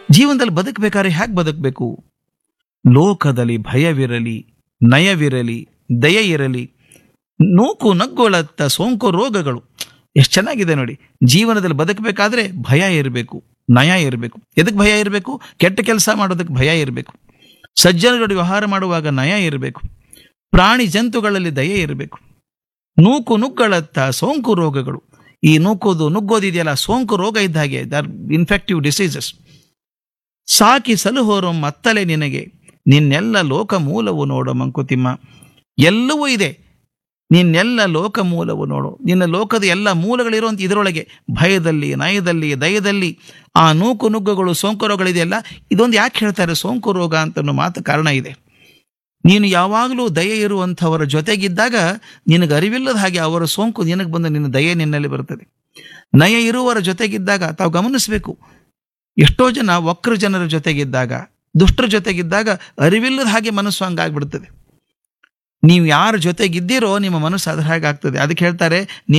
ಜೀವನದಲ್ಲಿ ಬದುಕಬೇಕಾದ್ರೆ ಹೇಗೆ ಬದುಕಬೇಕು ಲೋಕದಲ್ಲಿ ಭಯವಿರಲಿ ನಯವಿರಲಿ ದಯೆ ಇರಲಿ ನೂಕು ನಗ್ಗೊಳತ್ತ ಸೋಂಕು ರೋಗಗಳು ಎಷ್ಟು ಚೆನ್ನಾಗಿದೆ ನೋಡಿ ಜೀವನದಲ್ಲಿ ಬದುಕಬೇಕಾದ್ರೆ ಭಯ ಇರಬೇಕು ನಯ ಇರಬೇಕು ಎದಕ್ಕೆ ಭಯ ಇರಬೇಕು ಕೆಟ್ಟ ಕೆಲಸ ಮಾಡೋದಕ್ಕೆ ಭಯ ಇರಬೇಕು ಸಜ್ಜನಗಳು ವ್ಯವಹಾರ ಮಾಡುವಾಗ ನಯ ಇರಬೇಕು ಪ್ರಾಣಿ ಜಂತುಗಳಲ್ಲಿ ದಯೆ ಇರಬೇಕು ನೂಕು ನುಗ್ಗಳತ್ತ ಸೋಂಕು ರೋಗಗಳು ಈ ನೂಕೋದು ನುಗ್ಗೋದಿದೆಯಲ್ಲ ಸೋಂಕು ರೋಗ ಇದ್ದ ಹಾಗೆ ದರ್ ಇನ್ಫೆಕ್ಟಿವ್ ಡಿಸೀಸಸ್ ಸಾಕಿ ಸಲುಹೋರು ಮತ್ತಲೆ ನಿನಗೆ ನಿನ್ನೆಲ್ಲ ಲೋಕ ಮೂಲವು ನೋಡು ಮಂಕುತಿಮ್ಮ ಎಲ್ಲವೂ ಇದೆ ನಿನ್ನೆಲ್ಲ ಲೋಕ ಮೂಲವು ನೋಡು ನಿನ್ನ ಲೋಕದ ಎಲ್ಲ ಮೂಲಗಳಿರುವಂಥ ಇದರೊಳಗೆ ಭಯದಲ್ಲಿ ನಯದಲ್ಲಿ ದಯದಲ್ಲಿ ಆ ನೂಕು ನುಗ್ಗುಗಳು ಸೋಂಕು ರೋಗಗಳಿದೆಯಲ್ಲ ಇದೊಂದು ಯಾಕೆ ಹೇಳ್ತಾರೆ ಸೋಂಕು ರೋಗ ಅಂತ ಅನ್ನೋ ಮಾತು ಕಾರಣ ಇದೆ ನೀನು ಯಾವಾಗಲೂ ದಯೆ ಇರುವಂಥವರ ಜೊತೆಗಿದ್ದಾಗ ನಿನಗೆ ಅರಿವಿಲ್ಲದ ಹಾಗೆ ಅವರ ಸೋಂಕು ನಿನಗೆ ಬಂದು ನಿನ್ನ ದಯೆ ನಿನ್ನಲ್ಲಿ ಬರ್ತದೆ ನಯ ಇರುವವರ ಜೊತೆಗಿದ್ದಾಗ ತಾವು ಗಮನಿಸಬೇಕು ಎಷ್ಟೋ ಜನ ವಕ್ರ ಜನರ ಜೊತೆಗಿದ್ದಾಗ ದುಷ್ಟರ ಜೊತೆಗಿದ್ದಾಗ ಅರಿವಿಲ್ಲದ ಹಾಗೆ ಮನಸ್ಸು ಹಂಗಾಗ್ಬಿಡ್ತದೆ ನೀವು ಯಾರ ಜೊತೆಗಿದ್ದೀರೋ ನಿಮ್ಮ ಮನಸ್ಸು ಅದ್ರ ಹಾಗೆ ಆಗ್ತದೆ ಅದಕ್ಕೆ ಹೇಳ್ತಾರೆ